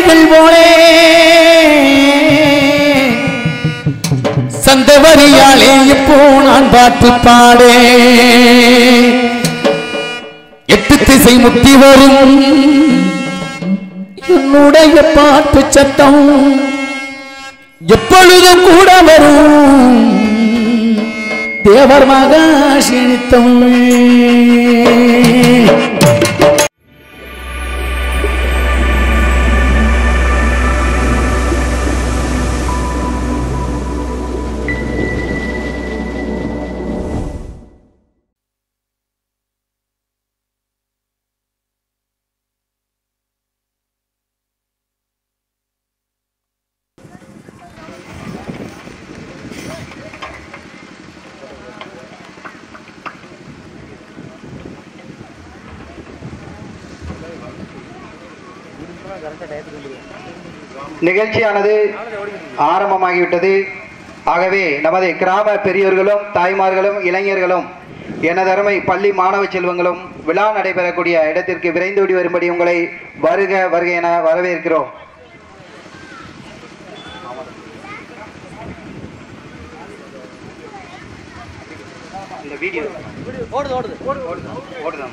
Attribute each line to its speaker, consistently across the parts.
Speaker 1: வரிகள் போலே சந்த வரியாலே இப்போ நான் பாட்டு பாடே எட்டு திசை முத்தி வரும் என்னுடைய பாட்டு சத்தம் எப்பொழுதும் கூட வரும் தேவர் மகாசினித்தம்
Speaker 2: நிகழ்ச்சியானது ஆரம்பமாகிவிட்டது ஆகவே நமது கிராம பெரியோர்களும் தாய்மார்களும் இளைஞர்களும் எனதருமை பள்ளி மாணவ செல்வங்களும் விழா நடைபெறக்கூடிய இடத்திற்கு விரைந்து ஓடி வரும்படி உங்களை வருக வருக என வரவேற்கிறோம் இந்த வீடியோ ஓடுது ஓடுது ஓடுது ஓடுதான்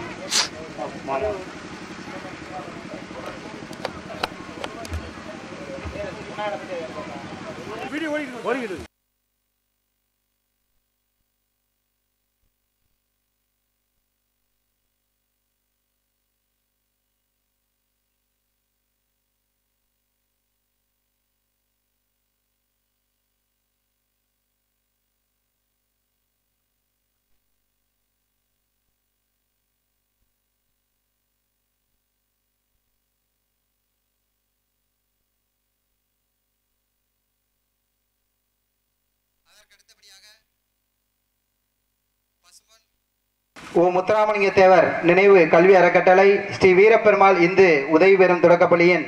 Speaker 2: ஓ முத்துராமலிங்க தேவர் நினைவு கல்வி அறக்கட்டளை ஸ்ரீ வீரப்பெருமாள் இந்து உதவி பெறும் தொடக்கப்பள்ளியின்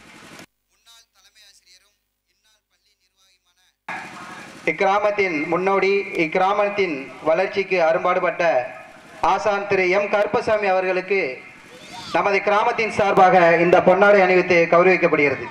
Speaker 2: இக்கிராமத்தின் முன்னோடி இக்கிராமத்தின் வளர்ச்சிக்கு அரும்பாடுபட்ட ஆசான் திரு எம் கருப்பசாமி அவர்களுக்கு நமது கிராமத்தின் சார்பாக இந்த பொன்னாடை அணிவித்து கௌரவிக்கப்படுகிறது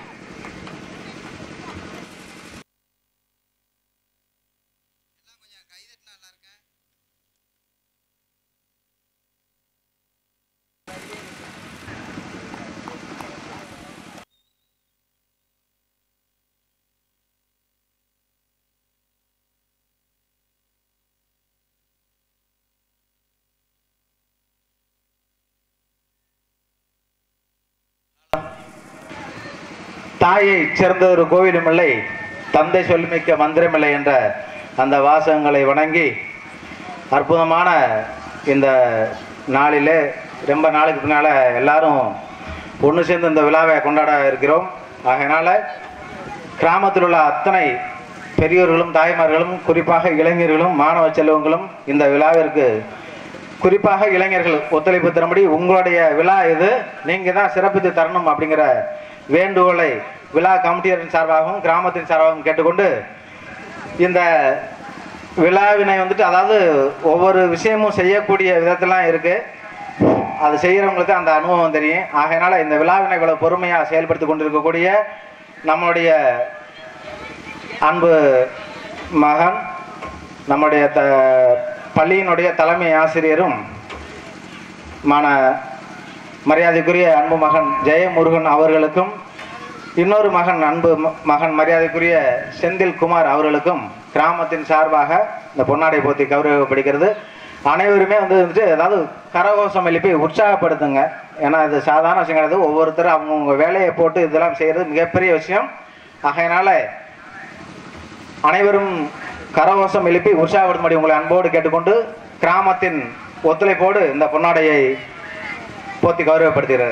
Speaker 3: தாயை சிறந்த ஒரு கோவிலும் இல்லை தந்தை சொல்மிக்க மந்திரமில்லை என்ற அந்த வாசகங்களை வணங்கி அற்புதமான இந்த நாளிலே ரொம்ப நாளுக்கு பின்னால் எல்லாரும் ஒன்று சேர்ந்து இந்த விழாவை கொண்டாட இருக்கிறோம் ஆகையினால கிராமத்தில் உள்ள அத்தனை பெரியோர்களும் தாய்மார்களும் குறிப்பாக இளைஞர்களும் மாணவ செல்வங்களும் இந்த விழாவிற்கு குறிப்பாக இளைஞர்கள் ஒத்துழைப்பு தரும்படி உங்களுடைய விழா இது நீங்கள் தான் சிறப்பித்து தரணும் அப்படிங்கிற வேண்டுகோளை விழா கமிட்டியரின் சார்பாகவும் கிராமத்தின் சார்பாகவும் கேட்டுக்கொண்டு இந்த விழாவினை வந்துட்டு அதாவது ஒவ்வொரு விஷயமும் செய்யக்கூடிய விதத்தெல்லாம் இருக்கு அது செய்கிறவங்களுக்கு அந்த அனுபவம் தெரியும் ஆகையினால இந்த விழாவினை இவ்வளவு பொறுமையாக செயல்படுத்தி கொண்டிருக்கக்கூடிய நம்மளுடைய அன்பு மகன் நம்முடைய த பள்ளியினுடைய தலைமை ஆசிரியரும் மான மரியாதைக்குரிய அன்பு மகன் ஜெயமுருகன் அவர்களுக்கும் இன்னொரு மகன் அன்பு ம- மகன் மரியாதைக்குரிய செந்தில் குமார் அவர்களுக்கும் கிராமத்தின் சார்பாக இந்த பொன்னாடை போத்தி கௌரவப்படுகிறது அனைவருமே வந்து வந்துட்டு ஏதாவது கரகோஷம் எழுப்பி உற்சாகப்படுத்துங்க ஏன்னா இது சாதாரண விஷயம் கிடையாது ஒவ்வொருத்தரும் அவங்கவுங்க வேலையை போட்டு இதெல்லாம் செய்கிறது மிகப்பெரிய விஷயம் ஆகையினால அனைவரும் கரகோஷம் எழுப்பி உற்சாகப்படுத்தும்படி உங்களை அன்போடு கேட்டுக்கொண்டு கிராமத்தின் ஒத்துழைப்போடு இந்த பொன்னாடையை போத்தி கௌரவப்படுத்துகிறது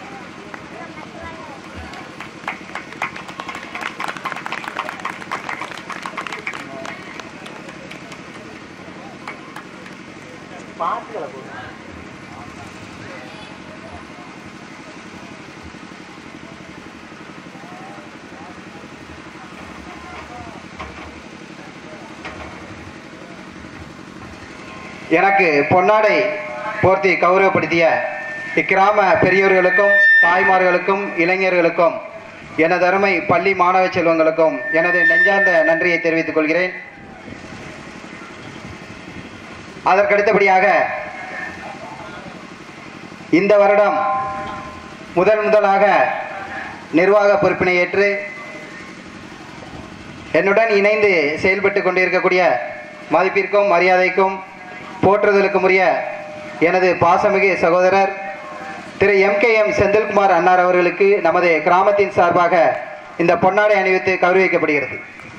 Speaker 2: எனக்கு பொன்னாடை போர்த்தி கௌரவப்படுத்திய இக்கிராம பெரியோர்களுக்கும் தாய்மார்களுக்கும் இளைஞர்களுக்கும் எனது அருமை பள்ளி மாணவ செல்வங்களுக்கும் எனது நெஞ்சார்ந்த நன்றியை தெரிவித்துக் கொள்கிறேன் அதற்கடுத்தபடியாக இந்த வருடம் முதல் முதலாக நிர்வாக பொறுப்பினை ஏற்று என்னுடன் இணைந்து செயல்பட்டு கொண்டிருக்கக்கூடிய மதிப்பிற்கும் மரியாதைக்கும் போற்றுதலுக்கும் உரிய எனது பாசமிகு சகோதரர் திரு எம் கே எம் செந்தில்குமார் அன்னார் அவர்களுக்கு நமது கிராமத்தின் சார்பாக இந்த பொன்னாடை அணிவித்து கௌரவிக்கப்படுகிறது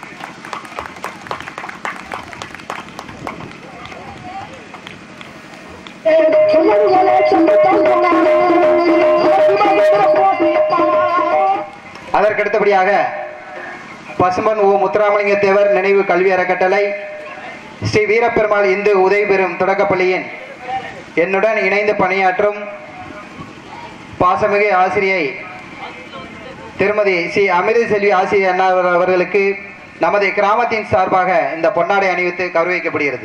Speaker 2: அதற்கடுத்தபடியாக பசுமன் ஓ முத்துராமலிங்க தேவர் நினைவு கல்வி அறக்கட்டளை ஸ்ரீ வீரப்பெருமாள் இந்து உதவி பெறும் தொடக்கப்பள்ளியின் என்னுடன் இணைந்து பணியாற்றும் பாசமிகு ஆசிரியை திருமதி சி அமிர்த செல்வி ஆசிரியர் அண்ணா அவர்களுக்கு நமது கிராமத்தின் சார்பாக இந்த பொன்னாடை அணிவித்து கௌரவிக்கப்படுகிறது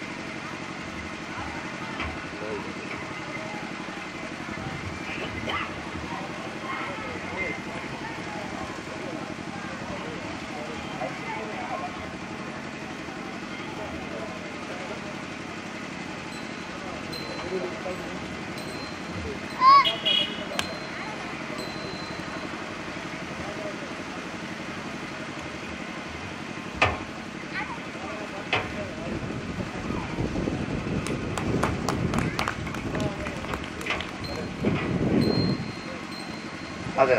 Speaker 2: அது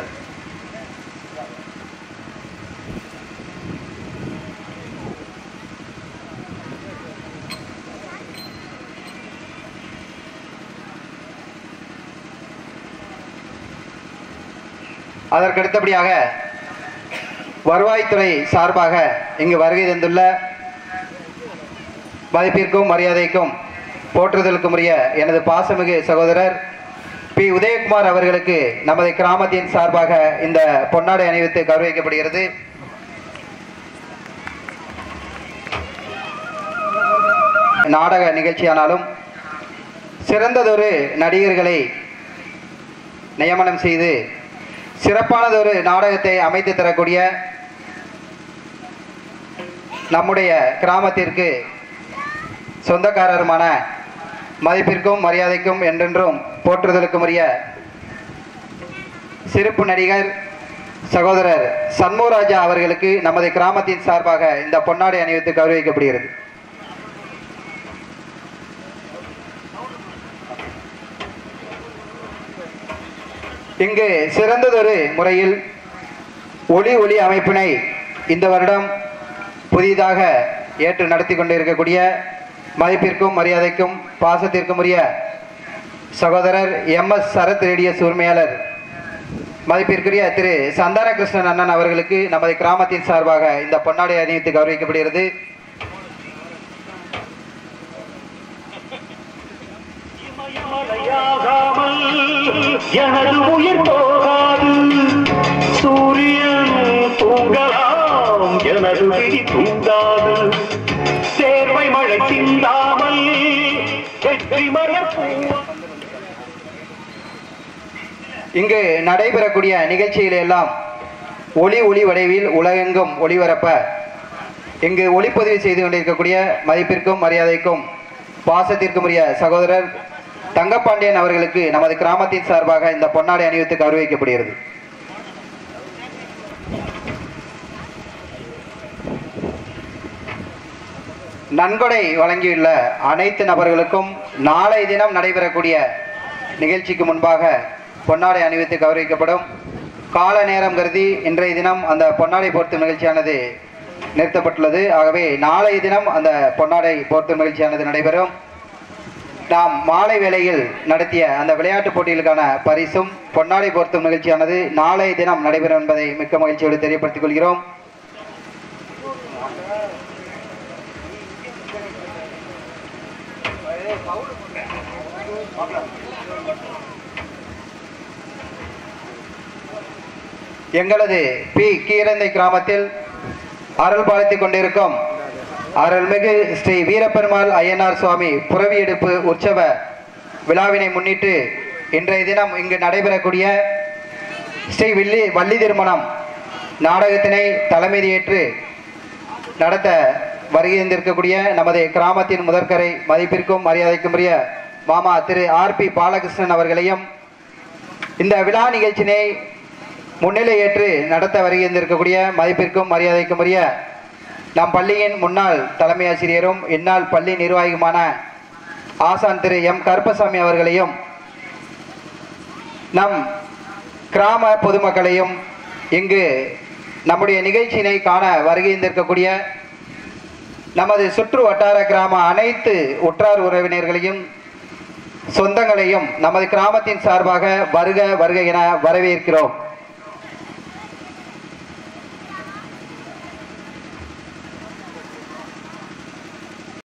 Speaker 2: அதற்கடுத்தபடியாக வருவாய்த்துறை சார்பாக இங்கு வருகை தந்துள்ள மதிப்பிற்கும் மரியாதைக்கும் போற்றுதலுக்கும் உரிய எனது பாசமிகு சகோதரர் பி உதயகுமார் அவர்களுக்கு நமது கிராமத்தின் சார்பாக இந்த பொன்னாடை அணிவித்து கௌரவிக்கப்படுகிறது நாடக நிகழ்ச்சியானாலும் சிறந்ததொரு நடிகர்களை நியமனம் செய்து சிறப்பானதொரு நாடகத்தை அமைத்து தரக்கூடிய நம்முடைய கிராமத்திற்கு சொந்தக்காரருமான மதிப்பிற்கும் மரியாதைக்கும் என்றென்றும் போற்றுதலுக்கும் உரிய சிறப்பு நடிகர் சகோதரர் சண்முகராஜா அவர்களுக்கு நமது கிராமத்தின் சார்பாக இந்த பொன்னாடை அணிவித்து கௌரவிக்கப்படுகிறது இங்கு சிறந்ததொரு முறையில் ஒளி ஒளி அமைப்பினை இந்த வருடம் புதிதாக ஏற்று நடத்தி கொண்டிருக்கக்கூடிய மதிப்பிற்கும் மரியாதைக்கும் பாசத்திற்கும் உரிய சகோதரர் எம் எஸ் சரத் ரேடியஸ் உரிமையாளர் மதிப்பிற்குரிய திரு சந்தான கிருஷ்ணன் அண்ணன் அவர்களுக்கு நமது கிராமத்தின் சார்பாக இந்த பொன்னாடை அணிவித்து கௌரவிக்கப்படுகிறது
Speaker 4: மலையாகாமல் எனது உயிர் போகாது சூரியன் தூங்கலாம் எனது விழி தூங்காது சேர்வை மழை சிந்தாமல் வெற்றி மலர் பூவா
Speaker 2: இங்கு நடைபெறக்கூடிய நிகழ்ச்சிகள் எல்லாம் ஒளி ஒளி வடிவில் உலகெங்கும் ஒளிபரப்ப இங்கு ஒளிப்பதிவு செய்து கொண்டிருக்கக்கூடிய மதிப்பிற்கும் மரியாதைக்கும் பாசத்திற்கும் உரிய சகோதரர் தங்கப்பாண்டியன் அவர்களுக்கு நமது கிராமத்தின் சார்பாக இந்த பொன்னாடை அணிவித்து கௌரவிக்கப்படுகிறது நன்கொடை வழங்கியுள்ள அனைத்து நபர்களுக்கும் நாளை தினம் நடைபெறக்கூடிய நிகழ்ச்சிக்கு முன்பாக பொன்னாடை அணிவித்து கௌரவிக்கப்படும் கால நேரம் கருதி இன்றைய தினம் அந்த பொன்னாடை போர்த்தும் நிகழ்ச்சியானது நிறுத்தப்பட்டுள்ளது ஆகவே நாளைய தினம் அந்த பொன்னாடை போர்த்தும் நிகழ்ச்சியானது நடைபெறும் நாம் மாலை வேளையில் நடத்திய அந்த விளையாட்டுப் போட்டிகளுக்கான பரிசும் பொன்னாடை போர்த்தும் நிகழ்ச்சியானது நாளைய தினம் நடைபெறும் என்பதை மிக்க மகிழ்ச்சியோடு தெரியப்படுத்திக் கொள்கிறோம் எங்களது பி கீரந்தை கிராமத்தில் அருள் பாலித்துக் கொண்டிருக்கும் அருள்மிகு ஸ்ரீ வீரப்பெருமாள் ஐயனார் சுவாமி புறவி எடுப்பு உற்சவ விழாவினை முன்னிட்டு இன்றைய தினம் இங்கு நடைபெறக்கூடிய ஸ்ரீ வில்லி வள்ளி திருமணம் நாடகத்தினை தலைமையேற்று நடத்த வருகின்றிருக்கக்கூடிய நமது கிராமத்தின் முதற்கரை மதிப்பிற்கும் மரியாதைக்கும் உரிய மாமா திரு ஆர் பி பாலகிருஷ்ணன் அவர்களையும் இந்த விழா நிகழ்ச்சியினை முன்னிலையேற்று நடத்த வருகின்றிருக்கக்கூடிய மதிப்பிற்கும் மரியாதைக்கும் உரிய நம் பள்ளியின் முன்னாள் தலைமை ஆசிரியரும் இந்நாள் பள்ளி நிர்வாகியுமான ஆசான் திரு எம் கருப்பசாமி அவர்களையும் நம் கிராம பொதுமக்களையும் இங்கு நம்முடைய நிகழ்ச்சியினை காண வருகின்றிருக்கக்கூடிய நமது சுற்று வட்டார கிராம அனைத்து உற்றார் உறவினர்களையும் சொந்தங்களையும் நமது கிராமத்தின் சார்பாக வருக வருக என வரவேற்கிறோம்